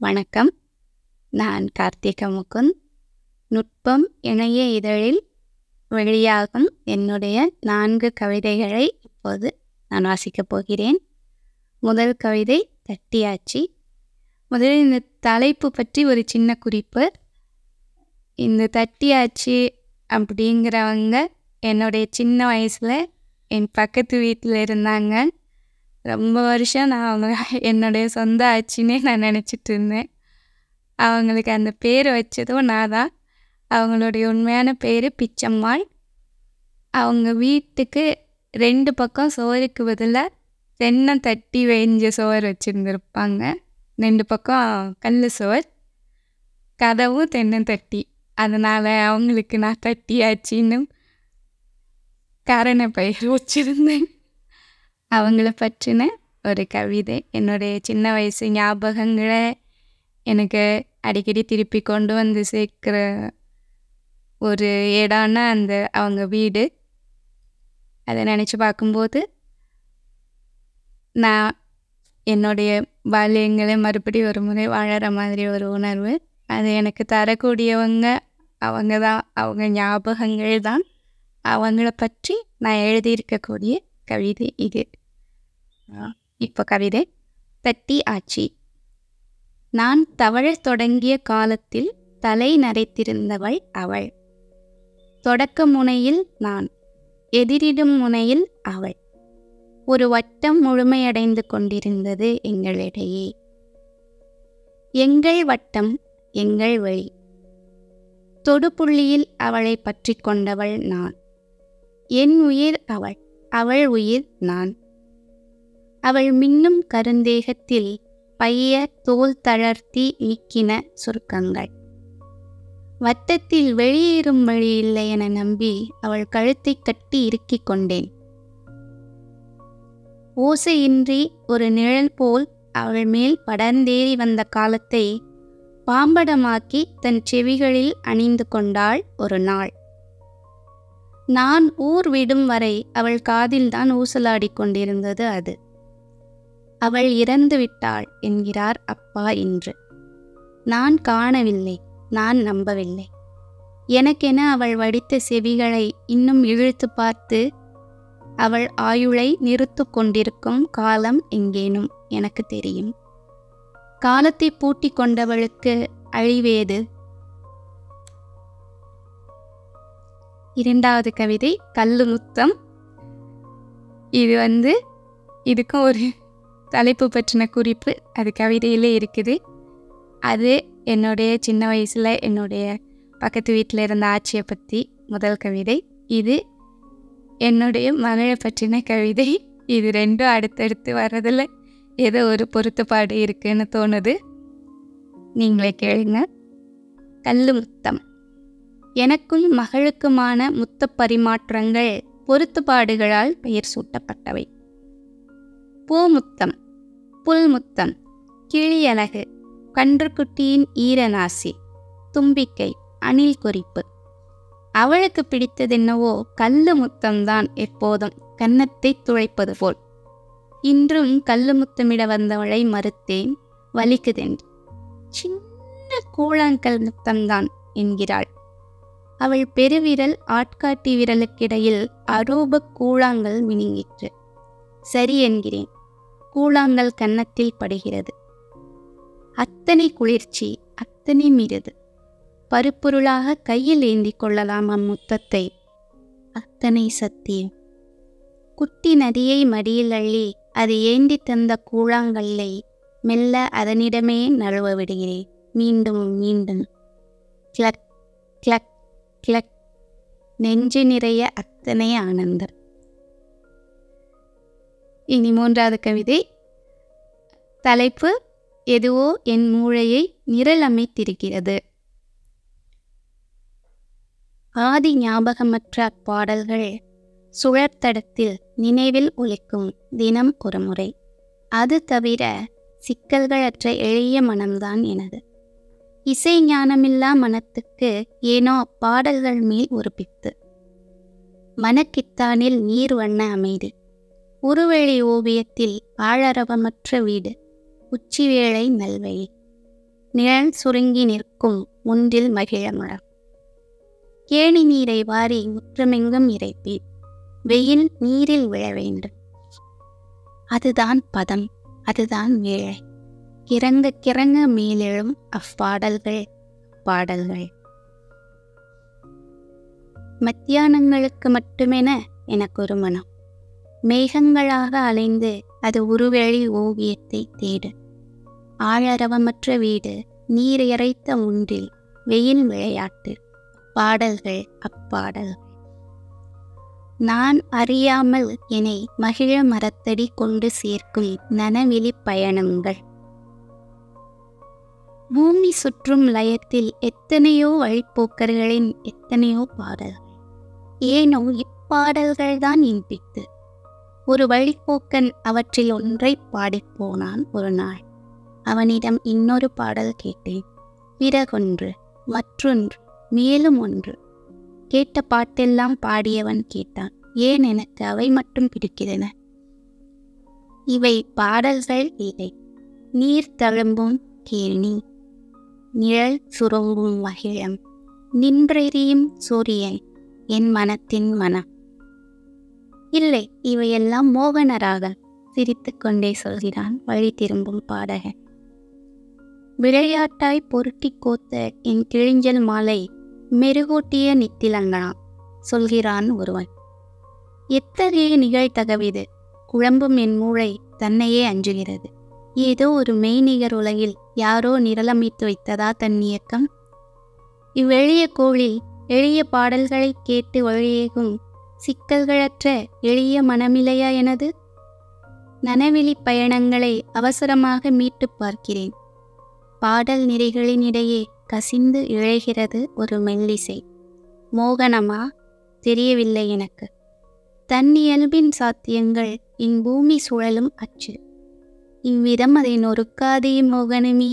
வணக்கம் நான் கார்த்திகா முகுந்த் நுட்பம் இணைய இதழில் வெளியாகும் என்னுடைய நான்கு கவிதைகளை இப்போது நான் வாசிக்கப் போகிறேன் முதல் கவிதை தட்டியாச்சி முதலில் இந்த தலைப்பு பற்றி ஒரு சின்ன குறிப்பு இந்த தட்டியாச்சி அப்படிங்கிறவங்க என்னுடைய சின்ன வயசில் என் பக்கத்து வீட்டில் இருந்தாங்க ரொம்ப வருஷம் நான் அவங்க என்னுடைய சொந்த ஆச்சின்னே நான் நினச்சிட்டு இருந்தேன் அவங்களுக்கு அந்த பேர் வச்சதும் நான் தான் அவங்களுடைய உண்மையான பேர் பிச்சம்மாள் அவங்க வீட்டுக்கு ரெண்டு பக்கம் சோறுக்கு பதிலாக தென்னை தட்டி வேஞ்ச சோறு வச்சுருந்துருப்பாங்க ரெண்டு பக்கம் கல் சோறு கதவும் தென்னந்தட்டி அதனால் அவங்களுக்கு நான் தட்டியாச்சின்னு காரண பெயர் வச்சுருந்தேன் அவங்கள பற்றின ஒரு கவிதை என்னுடைய சின்ன வயசு ஞாபகங்களை எனக்கு அடிக்கடி திருப்பி கொண்டு வந்து சேர்க்குற ஒரு இடம்னா அந்த அவங்க வீடு அதை நினச்சி பார்க்கும்போது நான் என்னுடைய பால்யங்களை மறுபடியும் ஒரு முறை வாழற மாதிரி ஒரு உணர்வு அது எனக்கு தரக்கூடியவங்க அவங்க தான் அவங்க ஞாபகங்கள் தான் அவங்கள பற்றி நான் எழுதியிருக்கக்கூடிய கவிதை இது இப்போ கவிதை தட்டி ஆச்சி நான் தவழத் தொடங்கிய காலத்தில் தலை நரைத்திருந்தவள் அவள் தொடக்க முனையில் நான் எதிரிடும் முனையில் அவள் ஒரு வட்டம் முழுமையடைந்து கொண்டிருந்தது எங்களிடையே எங்கள் வட்டம் எங்கள் வழி தொடுப்புள்ளியில் அவளை பற்றி கொண்டவள் நான் என் உயிர் அவள் அவள் உயிர் நான் அவள் மின்னும் கருந்தேகத்தில் பைய தோல் தளர்த்தி நீக்கின சுருக்கங்கள் வட்டத்தில் வெளியேறும் வழி இல்லை என நம்பி அவள் கழுத்தை கட்டி இறுக்கிக் கொண்டேன் ஓசையின்றி ஒரு நிழல் போல் அவள் மேல் படர்ந்தேறி வந்த காலத்தை பாம்படமாக்கி தன் செவிகளில் அணிந்து கொண்டாள் ஒரு நாள் நான் ஊர் விடும் வரை அவள் காதில்தான் ஊசலாடிக் கொண்டிருந்தது அது அவள் இறந்து விட்டாள் என்கிறார் அப்பா இன்று நான் காணவில்லை நான் நம்பவில்லை எனக்கென அவள் வடித்த செவிகளை இன்னும் இழுத்து பார்த்து அவள் ஆயுளை நிறுத்து கொண்டிருக்கும் காலம் எங்கேனும் எனக்கு தெரியும் காலத்தை பூட்டி கொண்டவளுக்கு அழிவேது இரண்டாவது கவிதை கல்லு முத்தம் இது வந்து இதுக்கும் ஒரு தலைப்பு பற்றின குறிப்பு அது கவிதையிலே இருக்குது அது என்னுடைய சின்ன வயசில் என்னுடைய பக்கத்து வீட்டில் இருந்த ஆட்சியை பற்றி முதல் கவிதை இது என்னுடைய மகளை பற்றின கவிதை இது ரெண்டும் அடுத்தடுத்து வர்றதில் ஏதோ ஒரு பொருத்தப்பாடு இருக்குன்னு தோணுது நீங்களே கேளுங்க கல்லு முத்தம் எனக்கும் மகளுக்குமான முத்த பரிமாற்றங்கள் பொருத்துப்பாடுகளால் பெயர் சூட்டப்பட்டவை பூமுத்தம் புல்முத்தம் கிளியலகு கன்றுக்குட்டியின் ஈரநாசி தும்பிக்கை அணில் குறிப்பு அவளுக்கு பிடித்ததென்னவோ கல்லு முத்தம்தான் எப்போதும் கன்னத்தை துளைப்பது போல் இன்றும் கல்லு முத்தமிட வந்தவளை மறுத்தேன் வலிக்குதென்று சின்ன கூழாங்கல் முத்தம்தான் என்கிறாள் அவள் பெருவிரல் ஆட்காட்டி விரலுக்கிடையில் அரூப கூழாங்கல் மினுங்கிற்று சரி என்கிறேன் கூழாங்கல் கன்னத்தில் படுகிறது அத்தனை குளிர்ச்சி அத்தனை மிருது பருப்பொருளாக கையில் ஏந்தி கொள்ளலாம் அம்முத்தத்தை அத்தனை சத்தியம் குட்டி நதியை மடியில் அள்ளி அது ஏந்தி தந்த கூழாங்கல்லை மெல்ல அதனிடமே நழுவ விடுகிறேன் மீண்டும் மீண்டும் கிளக் கிளக் கிளக் நெஞ்சு நிறைய அத்தனை ஆனந்தம் இனி மூன்றாவது கவிதை தலைப்பு எதுவோ என் மூளையை நிரல் அமைத்திருக்கிறது ஆதி ஞாபகமற்ற அப்பாடல்கள் சுழற்தடத்தில் நினைவில் ஒலிக்கும் தினம் ஒரு முறை அது தவிர சிக்கல்களற்ற எளிய மனம்தான் எனது இசை ஞானமில்லா மனத்துக்கு ஏனோ அப்பாடல்கள் மேல் ஒரு பித்து மனக்கித்தானில் நீர் வண்ண அமைதி உருவெளி ஓவியத்தில் ஆழரவமற்ற வீடு உச்சிவேளை நல்வழி நிழல் சுருங்கி நிற்கும் முன்றில் மகிழ மரம் கேணி நீரை வாரி முற்றமெங்கும் இறைப்பேன் வெயில் நீரில் விழ வேண்டும் அதுதான் பதம் அதுதான் வேளை கிறங்க கிறங்க மேலெழும் அப்பாடல்கள் பாடல்கள் மத்தியானங்களுக்கு மட்டுமென எனக்கு ஒரு மனம் மேகங்களாக அலைந்து அது உருவெளி ஓவியத்தை தேடு ஆழரவமற்ற வீடு நீர் இறைத்த முன்றில் வெயில் விளையாட்டு பாடல்கள் அப்பாடல் நான் அறியாமல் என்னை மகிழ மரத்தடி கொண்டு சேர்க்கும் நனவெளி பயணங்கள் பூமி சுற்றும் லயத்தில் எத்தனையோ வழிப்போக்கர்களின் எத்தனையோ பாடல்கள் ஏனோ இப்பாடல்கள்தான் இன்பித்து ஒரு வழிப்போக்கன் அவற்றில் ஒன்றை பாடிப்போனான் ஒரு நாள் அவனிடம் இன்னொரு பாடல் கேட்டேன் பிறகொன்று மற்றொன்று மேலும் ஒன்று கேட்ட பாட்டெல்லாம் பாடியவன் கேட்டான் ஏன் எனக்கு அவை மட்டும் பிடிக்கிறன இவை பாடல்கள் இல்லை நீர் தழும்பும் கேள்வி நிழல் சுருங்கும் மகிழம் நின்றெறியும் சூரியன் என் மனத்தின் மனம் இல்லை இவையெல்லாம் மோகனராக சிரித்துக்கொண்டே சொல்கிறான் வழி திரும்பும் பாடகன் விளையாட்டாய் பொருட்டி கோத்த என் கிழிஞ்சல் மாலை மெருகூட்டிய நித்திலங்கனாம் சொல்கிறான் ஒருவன் எத்தகைய நிகழ்தகவிது குழம்பும் என் மூளை தன்னையே அஞ்சுகிறது ஏதோ ஒரு மெய்நிகர் உலகில் யாரோ நிரலமைத்து வைத்ததா தன் இயக்கம் இவ்வெளிய கோளில் எளிய பாடல்களை கேட்டு வழியேகும் சிக்கல்களற்ற எளிய மனமில்லையா எனது நனவெளி பயணங்களை அவசரமாக மீட்டு பார்க்கிறேன் பாடல் நிறைகளின் இடையே கசிந்து இழைகிறது ஒரு மெல்லிசை மோகனமா தெரியவில்லை எனக்கு தன் இயல்பின் சாத்தியங்கள் இம்பூமி சுழலும் அச்சு இவ்விதம் அதை நொறுக்காதே மோகனமே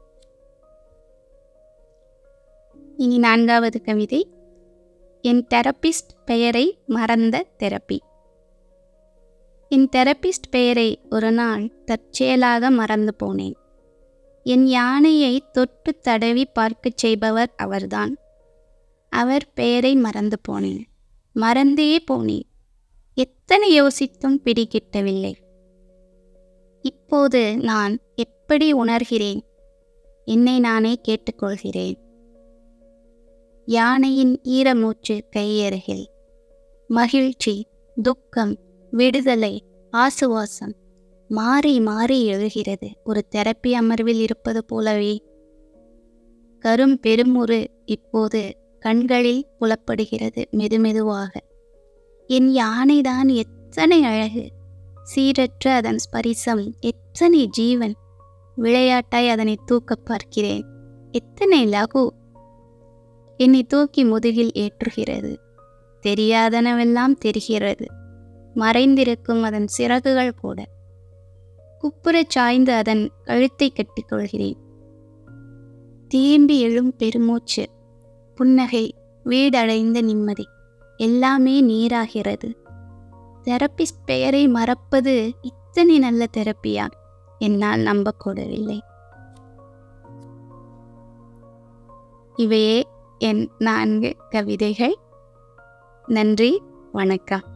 இனி நான்காவது கவிதை என் தெரபிஸ்ட் பெயரை மறந்த தெரப்பி என் தெரபிஸ்ட் பெயரை ஒரு நாள் தற்செயலாக மறந்து போனேன் என் யானையை தொட்டு தடவி பார்க்கச் செய்பவர் அவர்தான் அவர் பெயரை மறந்து போனேன் மறந்தே போனேன் எத்தனை யோசித்தும் பிடிக்கிட்டவில்லை இப்போது நான் எப்படி உணர்கிறேன் என்னை நானே கேட்டுக்கொள்கிறேன் யானையின் ஈரமூச்சு கையருகில் மகிழ்ச்சி துக்கம் விடுதலை ஆசுவாசம் மாறி மாறி எழுகிறது ஒரு தெரப்பி அமர்வில் இருப்பது போலவே கரும் பெருமுறு இப்போது கண்களில் புலப்படுகிறது மெதுமெதுவாக என் யானைதான் எத்தனை அழகு சீரற்ற அதன் ஸ்பரிசம் எத்தனை ஜீவன் விளையாட்டாய் அதனை தூக்கப் பார்க்கிறேன் எத்தனை லகு என்னை தூக்கி முதுகில் ஏற்றுகிறது தெரியாதனவெல்லாம் தெரிகிறது மறைந்திருக்கும் அதன் சிறகுகள் கூட குப்புறச் சாய்ந்து அதன் கழுத்தை கட்டிக்கொள்கிறேன் தேம்பி எழும் பெருமூச்சு புன்னகை வீடடைந்த நிம்மதி எல்லாமே நீராகிறது தெரபிஸ்ட் பெயரை மறப்பது இத்தனை நல்ல தெரப்பியா என்னால் நம்பக்கூடவில்லை இவையே என் நான்கு கவிதைகள் நன்றி வணக்கம்